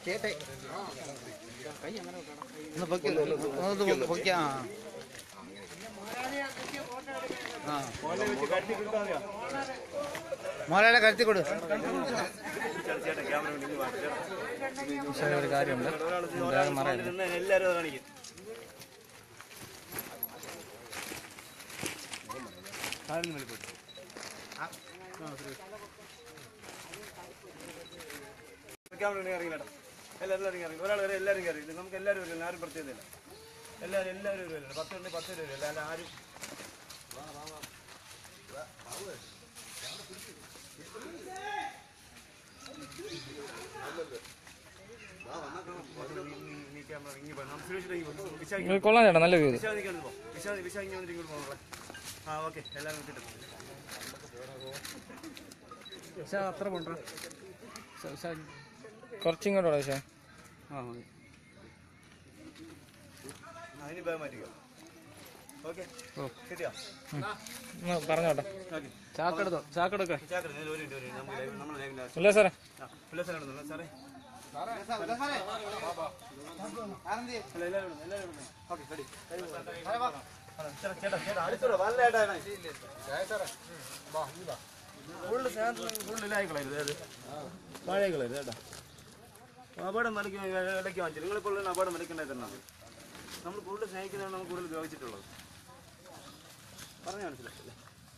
ഒന്ന് പൊക്കി ഒന്ന് പൊക്കി ആ ആ മോളെ കരുത്തി കൊടു പക്ഷേ ഒരു കാര്യമുണ്ട് എന്തായാലും മറയരുത് എല്ലാരും കാണിക്കും ക്യാമറ ഇറങ്ങില്ല എല്ലാവരും ഇറങ്ങി ഇറങ്ങി ഒരാൾ വരെ എല്ലാവരും കയറി ഇത് നമുക്ക് എല്ലാവരും വരില്ല ആരും പ്രത്യേകതയില്ല എല്ലാവരും എല്ലാവരും വരുമല്ലോ പത്ത് ഉണ്ട് പത്ത് പേര് വരില്ല അല്ല ആരും നീ ക്യാമറ ഇങ്ങി പോയി നമുക്ക് സുരക്ഷിത ഇങ്ങി പോകും വിശാഖ് ഇത് കൊള്ളാം ചേട്ടാ നല്ല വ്യൂ ഇത് വിശാഖ് നിൽക്കാൻ പോ വിശാഖ് വിശാഖ് ഇങ്ങോട്ട് ഇങ്ങോട്ട് പോകണേ ആ ഓക്കെ എല്ലാവരും വിട്ടിട്ട് അത്ര കൊണ്ടോ കുറച്ചിങ്ങോട്ടോ പക്ഷേ അതിന് ഭയം മാറ്റിക്കോ ഓക്കെ കിട്ടിയോ പറഞ്ഞോട്ടെ ഓക്കെ ചാക്കെടുത്തോ ചാക്കെടുക്ക ചാക്കര ഒരു മിനിറ്റ് ഒരു മിനിറ്റ് നമുക്ക് ലൈവ് നമ്മൾ ലൈവിൽ ഇല്ല സാറേ പിള്ളേ സാറേ ഉണ്ടല്ലോ സാറേ അല്ല എല്ലാവരും ഉണ്ട്, എല്ലാവരും ഉണ്ട്. Okay ready. ചേട്ടാ, ചേട്ടാ, ചേട്ടാ, അടുത്തൂടെ, വല്ല ചേട്ടാ, ചേട്ടാ. ഫുള്ള് സ്നേഹത്തിന് ഫുള്ള് ഇതായി കളയരുത്, ഏത്? വാഴയായി കളയരുത്, കേട്ടോ. അപകടം മലയ്ക്ക് ഇടയ്ക്ക് വാങ്ങിച്ചു നിങ്ങളിപ്പോൾ ഉള്ള അപകടം മലയ്ക്കണ്ടായി തന്നെ നമ്മൾ കൂടുതൽ സ്നേഹിക്കുന്നതാണ് നമുക്ക് കൂടുതൽ ഉപയോഗിച്ചിട്ടുള്ളത് പറഞ്ഞു മനസ്സിലായില്ലേ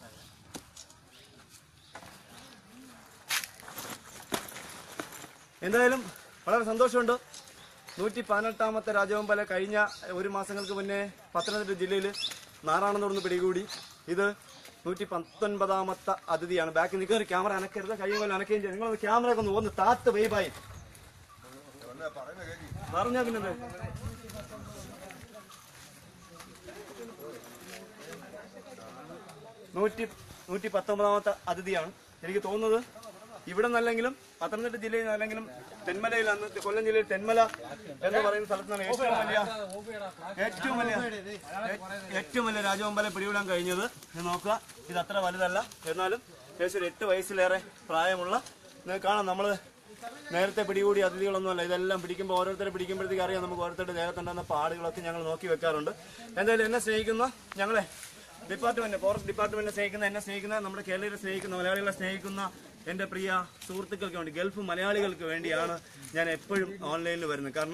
എന്തായാലും വളരെ സന്തോഷമുണ്ട് നൂറ്റി പതിനെട്ടാമത്തെ രാജവമ്പല കഴിഞ്ഞ ഒരു മാസങ്ങൾക്ക് മുന്നേ പത്തനംതിട്ട ജില്ലയിൽ നാറാണെന്ന് പിടികൂടി ഇത് നൂറ്റി പത്തൊൻപതാമത്തെ അതിഥിയാണ് ബാക്കിൽ നിൽക്കുന്ന ഒരു ക്യാമറ അനക്കരുത് കയ്യും കൊല്ലം അനക്കുകയും ചെയ്യും നിങ്ങൾ ക്യാമറ ഒക്കെ ഒന്ന് ഒന്ന് താത്ത് വൈബായി പറഞ്ഞാ പിന്നെ നൂറ്റി നൂറ്റി പത്തൊമ്പതാമത്തെ അതിഥിയാണ് എനിക്ക് തോന്നുന്നത് ഇവിടെ നിന്നല്ലെങ്കിലും പത്തനംതിട്ട ജില്ലയിൽ നിന്നല്ലെങ്കിലും തെന്മലയിൽ അന്ന് കൊല്ലം ജില്ലയിൽ തെന്മല എന്ന് പറയുന്ന സ്ഥലത്ത് നിന്നാണ് ഏറ്റവും വലിയ ഏറ്റവും വലിയ ഏറ്റവും വലിയ രാജവമ്പല പിടിവിടാൻ കഴിഞ്ഞത് ഇത് നോക്കുക ഇത് അത്ര വലുതല്ല എന്നാലും ഏകദേശം ഒരു എട്ട് വയസ്സിലേറെ പ്രായമുള്ള നിങ്ങൾക്ക് കാണാം നമ്മള് നേരത്തെ പിടികൂടി അതിഥികളൊന്നുമല്ല ഇതെല്ലാം പിടിക്കുമ്പോൾ ഓരോരുത്തരെ പിടിക്കുമ്പോഴത്തേക്ക് അറിയാം നമുക്ക് ഓരോരുത്തരുടെ ദേഹത്തുണ്ടാകുന്ന പാടുകളൊക്കെ ഞങ്ങൾ നോക്കി വെക്കാറുണ്ട് എന്തായാലും എന്നെ സ്നേഹിക്കുന്ന ഞങ്ങളെ ഡിപ്പാർട്ട്മെന്റ് ഫോറസ്റ്റ് ഡിപ്പാർട്ട്മെന്റിനെ സ്നേഹിക്കുന്ന എന്നെ സ്നേഹിക്കുന്ന നമ്മുടെ കേരളീയരെ സ്നേഹിക്കുന്ന മലയാളികളെ സ്നേഹിക്കുന്ന എന്റെ പ്രിയ സുഹൃത്തുക്കൾക്ക് വേണ്ടി ഗൾഫ് മലയാളികൾക്ക് വേണ്ടിയാണ് ഞാൻ എപ്പോഴും ഓൺലൈനിൽ വരുന്നത് കാരണം